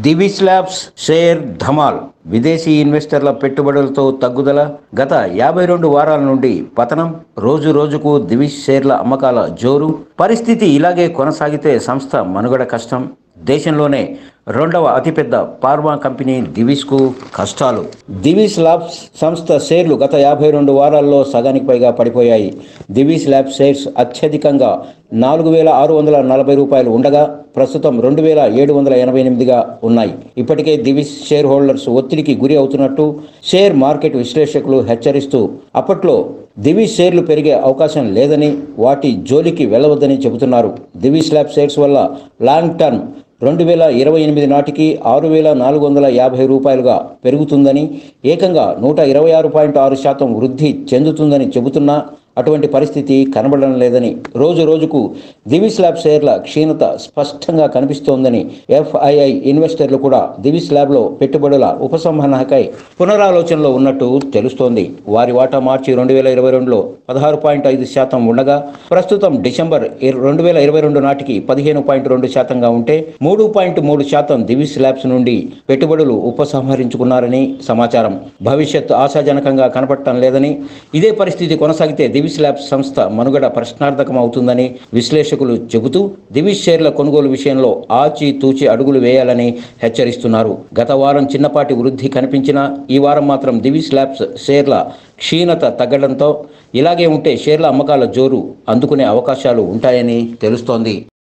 Divi's labs share Dhamaal విదేశీ ఇన్వెస్టర్ల పెట్టుబడులతో తగ్గుదల గత యాభై రెండు వారాల నుండి పతనం రోజు రోజుకు దివిస్ షేర్ల అమ్మకాల జోరు పరిస్థితి ఇలాగే కొనసాగితే సంస్థ మనుగడ కష్టం దేశంలోనే రెండవ అతిపెద్ద ఫార్మా కంపెనీ దివిస్కు కష్టాలు దివిస్ ల్యాబ్స్ సంస్థ షేర్లు గత యాభై రెండు వారాల్లో సగానికి పైగా పడిపోయాయి దివిస్ ల్యాబ్స్ షేర్స్ అత్యధికంగా నాలుగు వేల ఆరు వందల నలభై రూపాయలు ఉండగా ప్రస్తుతం రెండు వేల ఏడు వందల ఎనభై ఎనిమిదిగా ఉన్నాయి ఇప్పటికే దివిస్ షేర్ హోల్డర్స్ ఒత్తిడికి గురి అవుతున్నట్టు షేర్ మార్కెట్ విశ్లేషకులు హెచ్చరిస్తూ అప్పట్లో దివిస్ షేర్లు పెరిగే అవకాశం లేదని వాటి జోలికి వెళ్ళవద్దని చెబుతున్నారు దివిస్ ల్యాబ్ షేర్స్ వల్ల లాంగ్ టర్మ్ రెండు వేల ఇరవై ఎనిమిది నాటికి ఆరు వేల నాలుగు వందల యాభై రూపాయలుగా పెరుగుతుందని ఏకంగా నూట ఇరవై ఆరు పాయింట్ ఆరు శాతం వృద్ధి చెందుతుందని చెబుతున్నా అటువంటి పరిస్థితి కనబడడం లేదని రోజు రోజుకు దివిస్ ల్యాబ్ షేర్ల క్షీణత స్పష్టంగా కనిపిస్తోందని ఎఫ్ఐఐ ఇన్వెస్టర్లు కూడా దివిస్ ల్యాబ్లో పెట్టుబడుల ఉపసంహరణకై పునరాలోచనలో ఉన్నట్టు తెలుస్తోంది వారి వాటా మార్చి రెండు వేల ఇరవై రెండులో పదహారు పాయింట్ ఐదు శాతం ఉండగా ప్రస్తుతం డిసెంబర్ రెండు వేల ఇరవై రెండు నాటికి పదిహేను పాయింట్ రెండు శాతంగా ఉంటే మూడు పాయింట్ మూడు శాతం దివిస్ ల్యాబ్స్ నుండి పెట్టుబడులు ఉపసంహరించుకున్నారని సమాచారం భవిష్యత్ ఆశాజనకంగా కనపడటం లేదని ఇదే పరిస్థితి కొనసాగితే దివిస్ ల్యాబ్స్ సంస్థ మనుగడ ప్రశ్నార్థకం అవుతుందని విశ్లేషకులు చెబుతూ దివిస్ షేర్ల కొనుగోలు విషయంలో ఆచి తూచి అడుగులు వేయాలని హెచ్చరిస్తున్నారు గత వారం చిన్నపాటి వృద్ధి కనిపించినా ఈ వారం మాత్రం దివిస్ ల్యాబ్స్ షేర్ల క్షీణత తగ్గడంతో ఇలాగే ఉంటే షేర్ల అమ్మకాల జోరు అందుకునే అవకాశాలు ఉంటాయని తెలుస్తోంది